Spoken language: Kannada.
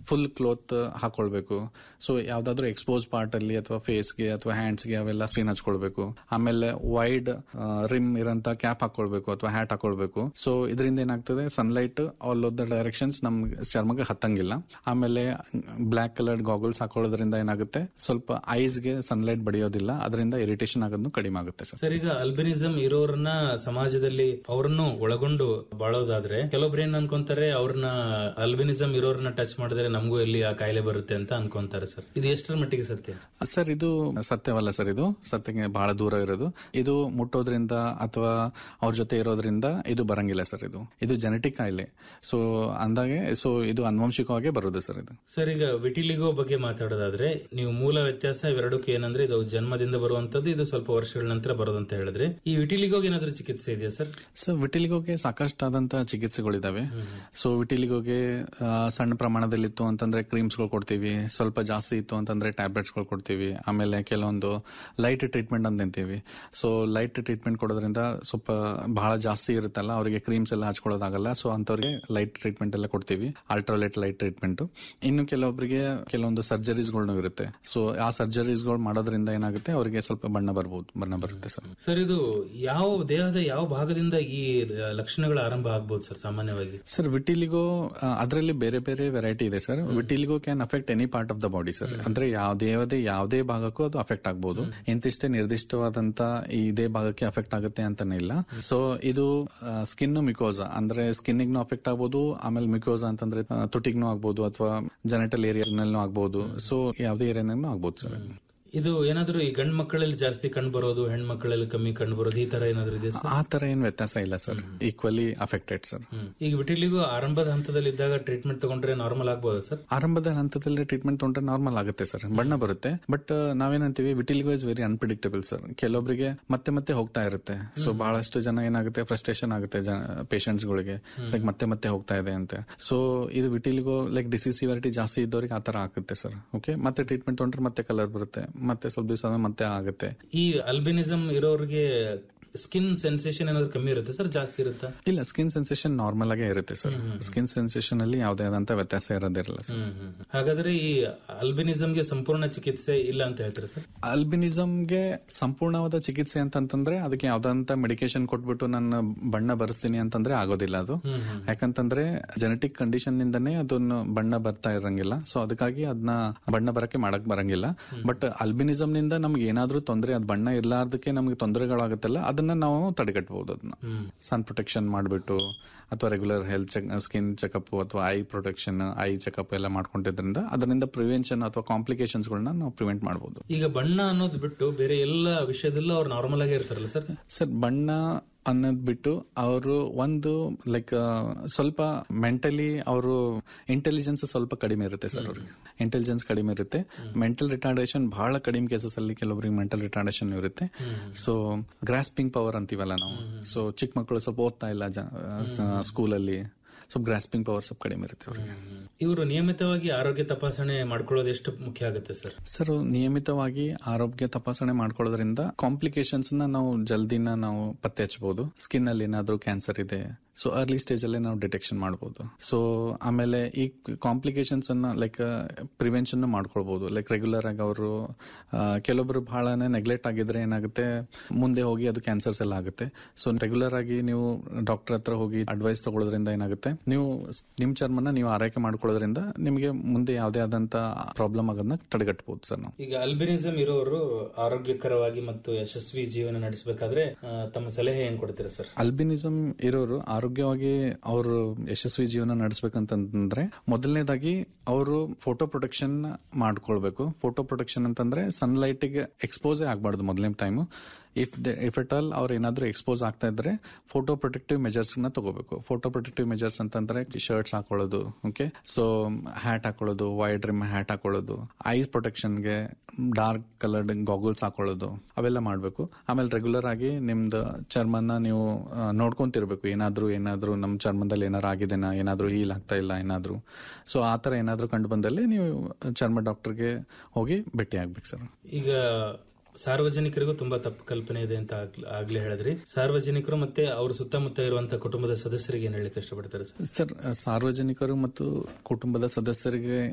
ಫುಲ್ ಕ್ಲೋತ್ ಹಾಕೊಳ್ಬೇಕು ಸೊ ಯಾವ್ದಾದ್ರು ಎಕ್ಸ್ಪೋಸ್ ಪಾರ್ಟ್ ಅಲ್ಲಿ ಅಥವಾ ಫೇಸ್ಗೆ ಅಥವಾ ಹ್ಯಾಂಡ್ಸ್ಗೆ ಅವೆಲ್ಲ ಸ್ಕ್ರೀನ್ ಹಚ್ಕೊಳ್ಬೇಕು ಆಮೇಲೆ ವೈಡ್ ರಿಮ್ ಇರೋಂತ ಕ್ಯಾಪ್ ಹಾಕೊಳ್ಬೇಕು ಅಥವಾ ಹ್ಯಾಟ್ ಹಾಕೊಳ್ಬೇಕು ಸೊ ಇದರಿಂದ ಏನಾಗ್ತದೆ sunlight all of the directions ನಮ್ ಚರ್ಮಕ್ಕೆ ಹತ್ತಂಗಿಲ್ಲ ಆಮೇಲೆ ಬ್ಲಾಕ್ ಕಲರ್ಡ್ ಗಾಗಲ್ಸ್ ಹಾಕೊಳ್ಳೋದ್ರಿಂದ ಏನಾಗುತ್ತೆ ಸ್ವಲ್ಪ ಐಸ್ಗೆ ಸನ್ಲೈಟ್ ಬಡಿಯೋದಿಲ್ಲ ಅದರಿಂದ ಇರಿಟೇಷನ್ ಆಗೋದು ಕಡಿಮೆ ಆಗುತ್ತೆ ಸರ್ ಸರ್ ಈಗ ಅಲ್ಬಿನಿಸಂ ಇರೋರನ್ನ ಸಮಾಜದಲ್ಲಿ ಅವರನ್ನು ಒಳಗೊಂಡು ಬಾಳೋದಾದ್ರೆ ಕೆಲವೊಬ್ರು ಏನ್ ಅನ್ಕೊಂತಾರೆ ಅವ್ರನ್ನ ಅಲ್ಬಿನಿಸಂ ಇರೋರನ್ನ ಟಚ್ ಮಾಡಿದ್ರೆ ನಮಗೂ ಇಲ್ಲಿ ಆ ಕಾಯಿಲೆ ಬರುತ್ತೆ ಅಂತ ಅನ್ಕೊಂತಾರೆ ಸರ್ ಇದು ಎಷ್ಟರ ಮಟ್ಟಿಗೆ ಸತ್ಯ ಸರ್ ಇದು ಸತ್ಯವಲ್ಲ ಸರ್ ಇದು ಸತ್ಯಕ್ಕೆ ಬಹಳ ದೂರ ಇರೋದು ಇದು ಮುಟ್ಟೋದ್ರಿಂದ ಅಥವಾ ಅವ್ರ ಜೊತೆ ಇರೋದ್ರಿಂದ ಇದು ಬರಂಗಿಲ್ಲ ಸರ್ ಇದು ಇದು ಜೆನೆಟಿಕ್ ಕಾಯಿಲೆ ಸೊ ಅಂದಾಗೆ ಸೊ ಇದು ಅನುವಂಶಿಕವಾಗಿ ಬರೋದು ಸರ್ ಇದು ಸರ್ ಈಗ ವಿಟಿಲಿಗೋ ಬಗ್ಗೆ ಮಾತಾಡೋದಾದ್ರೆ ನೀವು ಮೂಲ ವ್ಯತ್ಯಾಸ ಇವೆರಡಕ್ಕೂ ಏನಂದ್ರೆ ಇದು ಜನ್ಮದಿಂದ ಬರುವಂತದ್ದು ಇದು ಸ್ವಲ್ಪ ವರ್ಷಗಳ ನಂತರ ಬರೋದಂತ ಹೇಳಿದ್ರೆ ಈ ವಿಟಿಲಿಗೋಗೆ ಏನಾದ್ರೂ ಚಿಕಿತ್ಸೆ ಇದೆಯಾ ಸರ್ ಸೊ ವಿಟಿಲಿಗೋಗೆ ಸಾಕಷ್ಟಾದಂತ ಚಿಕಿತ್ಸೆಗಳಿದಾವೆ ಸೊ ವಿಟಿಲಿಗೋಗೆ ಆ, ಸಣ್ಣ ಪ್ರಮಾಣದಲ್ಲಿತ್ತು ಅಂತಂದ್ರೆ ಕ್ರೀಮ್ಸ್ಗಳು ಕೊಡ್ತೀವಿ ಸ್ವಲ್ಪ ಜಾಸ್ತಿ ಇತ್ತು ಅಂತಂದ್ರೆ ಟ್ಯಾಬ್ಲೆಟ್ಸ್ಗಳು ಕೊಡ್ತೀವಿ ಆಮೇಲೆ ಕೆಲವೊಂದು ಲೈಟ್ ಟ್ರೀಟ್ಮೆಂಟ್ ಅಂತ ಅಂತೀವಿ ಸೊ ಲೈಟ್ ಟ್ರೀಟ್ಮೆಂಟ್ ಕೊಡೋದ್ರಿಂದ ಸ್ವಲ್ಪ ಬಹಳ ಜಾಸ್ತಿ ಇರುತ್ತಲ್ಲ ಅವರಿಗೆ ಕ್ರೀಮ್ಸ್ ಎಲ್ಲ ಹಚ್ಕೊಳ್ಳೋದಾಗಲ್ಲ ಸೊ ಅಂತವ್ರಿಗೆ ಲೈಟ್ ಟ್ರೀಟ್ಮೆಂಟ್ ಎಲ್ಲ ಕೊಡ್ತೀವಿ ಅಲ್ಟ್ರಾಲೈಟ್ ಲೈಟ್ ಟ್ರೀಟ್ಮೆಂಟ್ ಇನ್ನು ಕೆಲವೊಬ್ಬರಿಗೆ ಕೆಲವೊಂದು ಸರ್ಜರೀಸ್ಗಳು ಇರುತ್ತೆ ಸೊ ಆ ಸರ್ಜರೀಸ್ಗಳು ಮಾಡೋದ್ರಿಂದ ಏನಾಗುತ್ತೆ ಅವರಿಗೆ ಸ್ವಲ್ಪ ಬಣ್ಣ ಬರ್ಬೋದು ಬಣ್ಣ ಬರುತ್ತೆ ಸರ್ ಸರ್ ಇದು ಯಾವ ದೇಹದ ಯಾವ ಭಾಗದಿಂದ ಈ ಲಕ್ಷಣಗಳು ಆರಂಭ ಆಗ್ಬೋದು ಸರ್ ಸಾಮಾನ್ಯವಾಗಿ ಸರ್ ವಿಟಿಲಿಗೋ ಅದರಲ್ಲಿ ಬೇರೆ ಬೇರೆ ವೆರೈಟಿ ಇದೆ sir vitiligo can affect any part of the body sir ಅಂದ್ರೆ ಯಾವುದೇ ಯಾವುದೇ ಯಾವುದೇ ಭಾಗಕ್ಕೂ ಅದು ಅಫೆಕ್ಟ್ ಆಗಬಹುದು ಇಂತಿಷ್ಟೇ ನಿರ್ದಿಷ್ಟವಾದಂತ ಇದೇ ಭಾಗಕ್ಕೆ ಅಫೆಕ್ಟ್ ಆಗುತ್ತೆ ಅಂತಾನೆ ಇಲ್ಲ ಸೊ ಇದು ಸ್ಕಿನ್ ಮಿಕೋಸಾ ಅಂದ್ರೆ ಸ್ಕಿನ್ನಿಗ್ನು ಅಫೆಕ್ಟ್ ಆಗ್ಬೋದು ಆಮೇಲೆ ಮಿಕೋಸಾ ಅಂತಂದ್ರೆ ಆ, ತುಟಿಗ್ನು ಆಗ್ಬೋದು ಅಥವಾ ಜೆನೆಟಲ್ ಏರಿಯಾಸ್ ನಲ್ಲೂ ಆಗ್ಬೋದು ಸೊ ಯಾವುದೇ ಏರಿಯಾನೂ ಆಗ್ಬೋದು ಸರ್ ಇದು ಏನಾದ್ರೂ ಈ ಗಂಡ್ ಮಕ್ಕಳಲ್ಲಿ ಜಾಸ್ತಿ ಕಂಡು ಬರೋದು ಹೆಣ್ ಮಕ್ಕಳಲ್ಲಿ ಕಮ್ಮಿ ಕಂಡು ಬರೋದು ಈ ತರ ಏನಾದ್ರು ಇದೆ ಸರ್ ಆ ತರ ಏನ್ ವ್ಯತ್ಯಾಸ ಇಲ್ಲ sir equally affected sir hmm. ಈಗ ವಿಟಿಲಿಗೋ ಆರಂಭದ ಹಂತದಲ್ಲಿ ಇದ್ದಾಗ ಟ್ರೀಟ್ಮೆಂಟ್ ತಗೊಂಡ್ರೆ ನಾರ್ಮಲ್ ಆಗ್ಬೋದಾ ಸರ್ ಆರಂಭದ ಹಂತದಲ್ಲಿ ಟ್ರೀಟ್ಮೆಂಟ್ ತೊಗೊಂಡ್ರೆ ನಾರ್ಮಲ್ ಆಗುತ್ತೆ ಸರ್ ಬಣ್ಣ ಬರುತ್ತೆ ಬಟ್ ನಾವೇನಂತೀವಿ vitiligo is very unpredictable sir ಕೆಲವೊಬ್ಬರಿಗೆ ಮತ್ತೆ ಮತ್ತೆ ಹೋಗ್ತಾ ಇರುತ್ತೆ ಸೊ ಬಹಳಷ್ಟು ಜನ ಏನಾಗುತ್ತೆ ಫ್ರಸ್ಟ್ರೇಷನ್ ಆಗುತ್ತೆ ಪೇಷಂಟ್ಸ್ ಗಳಿಗೆ ಲೈಕ್ ಮತ್ತೆ ಮತ್ತೆ ಹೋಗ್ತಾ ಇದೆ ಅಂತ ಸೊ ಇದು ವಿಟಿಲಿಗೋ ಲೈಕ್ ಡಿಸೀಸ್ ಸಿವಿಯಾರಿಟಿ ಜಾಸ್ತಿ ಇದ್ದವ್ರಿಗೆ ಆತರ ಆಗುತ್ತೆ ಸರ್ ಓಕೆ ಮತ್ತೆ ಟ್ರೀಟ್ಮೆಂಟ್ ತೊಗೊಂಡ್ರೆ ಮತ್ತೆ ಕಲರ್ ಬರುತ್ತೆ ಮತ್ತೆ ಸ್ವಲ್ಪ ದಿವಸ ಮತ್ತೆ ಆಗುತ್ತೆ ಈ ಅಲ್ಬಿನಿಸಂ ಇರೋರಿಗೆ ಸ್ಕಿನ್ ಸೆನ್ಸೇಷನ್ ಏನಾದ್ರು ಕಮ್ಮಿ ಇರುತ್ತೆ ಸರ್ ಜಾಸ್ತಿ ಇರುತ್ತಾ ಇಲ್ಲ ಸ್ಕಿನ್ ಸೆನ್ಸೇಷನ್ ನಾರ್ಮಲ್ ಆಗೇ ಇರುತ್ತೆ ಸರ್ ಸ್ಕಿನ್ ಸೆನ್ಸೇಷನ್ ಅಲ್ಲಿ ಯಾವುದೇ ಆದಂತ ವ್ಯತ್ಯಾಸ ಇರೋದಿರಲ್ಲ ಸರ್ ಹ್ಮ್, ಹ್ಮ್. ಹಾಗಾದ್ರೆ ಈ ಅಲ್ಬಿನಿಸಂಗೆ ಸಂಪೂರ್ಣ ಚಿಕಿತ್ಸೆ ಇಲ್ಲ ಅಂತ ಹೇಳ್ತಾರೆ ಸರ್ ಅಲ್ಬಿನಿಸಂಗೆ ಸಂಪೂರ್ಣವಾದ ಚಿಕಿತ್ಸೆ ಅಂತಂತಂದ್ರೆ ಅದಕ್ಕೆ ಯಾವ್ದಂತ ಮೆಡಿಕೇಶನ್ ಕೊಟ್ಬಿಟ್ಟು ನನ್ನ ಬಣ್ಣ ಬರೆಸ್ತೀನಿ ಅಂತಂದ್ರೆ ಆಗೋದಿಲ್ಲ ಅದು ಯಾಕಂತಂದ್ರೆ ಜೆನೆಟಿಕ್ ಕಂಡೀಷನ್ ನಿಂದನೇ ಅದನ್ನ ಬಣ್ಣ ಬರ್ತಾ ಇರಂಗಿಲ್ಲ ಸೊ ಅದಕ್ಕಾಗಿ ಅದನ್ನ ಬಣ್ಣ ಬರಕ್ಕೆ ಮಾಡಕ್ ಬರಂಗಿಲ್ಲ ಬಟ್ ಅಲ್ಬಿನಿಸಂ ನಿಂದ ನಮ್ಗೆ ಏನಾದ್ರೂ ತೊಂದರೆ ಅದ್ ಬಣ್ಣ ಇರ್ಲಾರ್ದಕ್ಕೆ ನಮ್ಗೆ ತೊಂದರೆಗಳಾಗುತ್ತಲ್ಲ ಅದನ್ನ ನಾವು ತಡೆಗಟ್ಟಬಹುದು ಅದನ್ನ ಸನ್ ಪ್ರೊಟೆಕ್ಷನ್ ಮಾಡ್ಬಿಟ್ಟು ಅಥವಾ regular health check skin checkup ಅಥವಾ ಐ ಪ್ರೊಟೆಕ್ಷನ್ ಐ ಚೆಕಪ್ ಎಲ್ಲ ಮಾಡ್ಕೊಂಡಿದ್ರಿಂದ ಅದರಿಂದ ಪ್ರಿವೆನ್ಷನ್ ಅಥವಾ ಕಾಂಪ್ಲಿಕೇಶನ್ಸ್ ಗಳನ್ನ ನಾವು ಪ್ರಿವೆಂಟ್ ಮಾಡಬಹುದು ಈಗ ಬಣ್ಣ ಅನ್ನೋದು ಬಿಟ್ಟು ಬೇರೆ ಎಲ್ಲ ವಿಷಯದಲ್ಲೂ ಅವ್ರು ನಾರ್ಮಲ್ ಆಗೇ ಇರ್ತಾರಲ್ಲ ಸರ್ ಸರ್ ಬಣ್ಣ ಅನ್ನೋದ್ ಬಿಟ್ಟು ಅವರು ಒಂದು ಲೈಕ್ ಸ್ವಲ್ಪ ಮೆಂಟಲಿ ಅವರು ಇಂಟೆಲಿಜೆನ್ಸ್ ಸ್ವಲ್ಪ ಕಡಿಮೆ ಇರುತ್ತೆ ಸರ್ ಅವ್ರಿಗೆ ಇಂಟೆಲಿಜೆನ್ಸ್ ಕಡಿಮೆ ಇರುತ್ತೆ ಮೆಂಟಲ್ ರಿಟಾರ್ಡೇಷನ್ ಬಹಳ ಕಡಿಮೆ ಕೇಸಸ್ ಅಲ್ಲಿ ಕೆಲವರಿಗೆ ಮೆಂಟಲ್ ರಿಟಾರ್ಡೇಷನ್ ಇರುತ್ತೆ ಸೊ ಗ್ರಾಸ್ಪಿಂಗ್ ಪವರ್ ಅಂತೀವಲ್ಲ ನಾವು ಸೊ ಚಿಕ್ಕ ಮಕ್ಕಳು ಸ್ವಲ್ಪ ಓದ್ತಾ ಇಲ್ಲ ಸ್ಕೂಲಲ್ಲಿ ಸ್ವಲ್ಪ ಗ್ರಾಸ್ಪಿಂಗ್ ಪವರ್ ಸ್ವಲ್ಪ ಕಡಿಮೆ ಇರುತ್ತೆ ಅವ್ರಿಗೆ ಇವರು ನಿಯಮಿತವಾಗಿ ಆರೋಗ್ಯ ತಪಾಸಣೆ ಮಾಡ್ಕೊಳ್ಳೋದು ಎಷ್ಟು ಮುಖ್ಯ ಆಗುತ್ತೆ ಸರ್ ಸರ್ ನಿಯಮಿತವಾಗಿ ಆರೋಗ್ಯ ತಪಾಸಣೆ ಮಾಡ್ಕೊಳ್ಳೋದ್ರಿಂದ ಕಾಂಪ್ಲಿಕೇಶನ್ಸ್ ನ ನಾವು ಜಲ್ದಿನ ನಾವು ಪತ್ತೆ ಹಚ್ಚಬಹುದು ಸ್ಕಿನ್ ಅಲ್ಲಿ ಏನಾದ್ರೂ ಕ್ಯಾನ್ಸರ್ ಇದೆ ಸೊ ಅರ್ಲಿ ಸ್ಟೇಜ್ ಅಲ್ಲೇ ನಾವು ಡಿಟೆಕ್ಷನ್ ಮಾಡಬಹುದು ಸೊ ಆಮೇಲೆ ಈ ಕಾಂಪ್ಲಿಕೇಶನ್ಸ್ ಅನ್ನ ಲೈಕ್ ಪ್ರಿವೆನ್ಷನ್ ಮಾಡ್ಕೊಳ್ಬಹುದು ಲೈಕ್ ರೆಗ್ಯುಲರ್ ಆಗಿ ಅವರು ಕೆಲವೊಬ್ರು ಬಹಳನೇ ನೆಗ್ಲೆಕ್ಟ್ ಆಗಿದ್ರೆ ಏನಾಗುತ್ತೆ ಮುಂದೆ ಹೋಗಿ ಅದು ಕ್ಯಾನ್ಸರ್ಸ್ ಎಲ್ಲ ಆಗುತ್ತೆ ಸೊ ರೆಗ್ಯುಲರ್ ಆಗಿ ನೀವು ಡಾಕ್ಟರ್ ಹತ್ರ ಹೋಗಿ ಅಡ್ವೈಸ್ ತಗೊಳ್ಳೋದ್ರಿಂದ ಏನಾಗುತ್ತೆ ನೀವು ನಿಮ್ ಚರ್ಮನ ನೀವು ಆರೈಕೆ ಮಾಡ್ಕೊಳ್ಳೋದ್ರಿಂದ ನಿಮಗೆ ಮುಂದೆ ಯಾವುದೇ ಆದಂತ ಪ್ರಾಬ್ಲಮ್ ಆಗೋದನ್ನ ತಡೆಗಟ್ಟಬಹುದು ಸರ್ ನಾವು ಈಗ ಅಲ್ಬಿನಿಸಂ ಇರೋರು ಆರೋಗ್ಯಕರವಾಗಿ ಮತ್ತು ಯಶಸ್ವಿ ಜೀವನ ನಡೆಸಬೇಕಾದ್ರೆ ಆ, ತಮ್ಮ ಸಲಹೆ ಏನ್ ಕೊಡ್ತೀರಾ ಸರ್ ಅಲ್ಬಿನಿಸಂ ಇರೋರು ಆರೋಗ್ಯವಾಗಿ ಅವರು ಯಶಸ್ವಿ ಜೀವನ ನಡೆಸಬೇಕಂತಂದ್ರೆ ಮೊದಲನೇದಾಗಿ ಅವರು ಫೋಟೋ ಪ್ರೊಟೆಕ್ಷನ್ ಮಾಡ್ಕೊಳ್ಬೇಕು ಫೋಟೋ ಪ್ರೊಟೆಕ್ಷನ್ ಅಂತಂದ್ರೆ ಸನ್ಲೈಟ್ ಗೆ ಎಕ್ಸ್ಪೋಸ್ ಆಗ್ಬಾರ್ದು ಮೊದಲನೇ time if if at all ಅವ್ರು ಏನಾದ್ರೂ ಎಕ್ಸ್ಪೋಸ್ ಆಗ್ತಾ ಇದ್ರೆ ಫೋಟೋ ಪ್ರೊಟೆಕ್ಟಿವ್ ಮೆಜರ್ಸ್ ನ ತಗೋಬೇಕು ಫೋಟೋ ಪ್ರೊಟೆಕ್ಟಿವ್ ಮೆಜರ್ಸ್ ಅಂತಂದ್ರೆ ಶರ್ಟ್ಸ್ ಹಾಕೊಳ್ಳೋದು ಓಕೆ ಸೊ ಹ್ಯಾಟ್ ಹಾಕೊಳ್ಳೋದು ವೈಡ್ ರಿಮ್ ಹ್ಯಾಟ್ ಹಾಕೊಳ್ಳೋದು ಐಸ್ ಪ್ರೊಟೆಕ್ಷನ್ ಗೆ ಡಾರ್ಕ್ ಕಲರ್ಡ್ ಗಾಗಲ್ಸ್ ಹಾಕೊಳ್ಳೋದು ಅವೆಲ್ಲ ಮಾಡಬೇಕು ಆಮೇಲೆ ರೆಗ್ಯುಲರ್ ಆಗಿ ನಿಮ್ದು ಚರ್ಮನ ನೀವು ಆ, ನೋಡ್ಕೊಂತಿರ್ಬೇಕು ಏನಾದ್ರೂ ಏನಾದ್ರೂ ನಮ್ಮ ಚರ್ಮದಲ್ಲಿ ಏನಾದ್ರು ಆಗಿದೆನಾ ಏನಾದ್ರೂ ಹೀಲ್ ಆಗ್ತಾ ಇಲ್ಲ ಏನಾದ್ರೂ ಸೊ ಆ ತರ ಏನಾದ್ರೂ ಕಂಡು ಬಂದಲ್ಲಿ ನೀವು ಚರ್ಮ ಡಾಕ್ಟರ್ಗೆ ಹೋಗಿ ಭೇಟಿ ಆಗ್ಬೇಕು ಸರ್ ಈಗ ಸಾರ್ವಜನಿಕರಿಗೂ ತುಂಬಾ ತಪ್ಪು ಕಲ್ಪನೆ ಇದೆ ಅಂತ ಆಗ್ಲ- ಆಗ್ಲೇ ಹೇಳಿದ್ರಿ ಸಾರ್ವಜನಿಕರು ಮತ್ತೆ ಅವ್ರ ಸುತ್ತಮುತ್ತ ಇರುವಂತಹ ಕುಟುಂಬದ ಸದಸ್ಯರಿಗೆ ಏನ್ ಹೇಳಲಿಕ್ಕೆ ಇಷ್ಟಪಡ್ತಾರೆ ಸರ್ ಸರ್ ಸಾರ್ವಜನಿಕರು ಮತ್ತು ಕುಟುಂಬದ ಸದಸ್ಯರಿಗೆ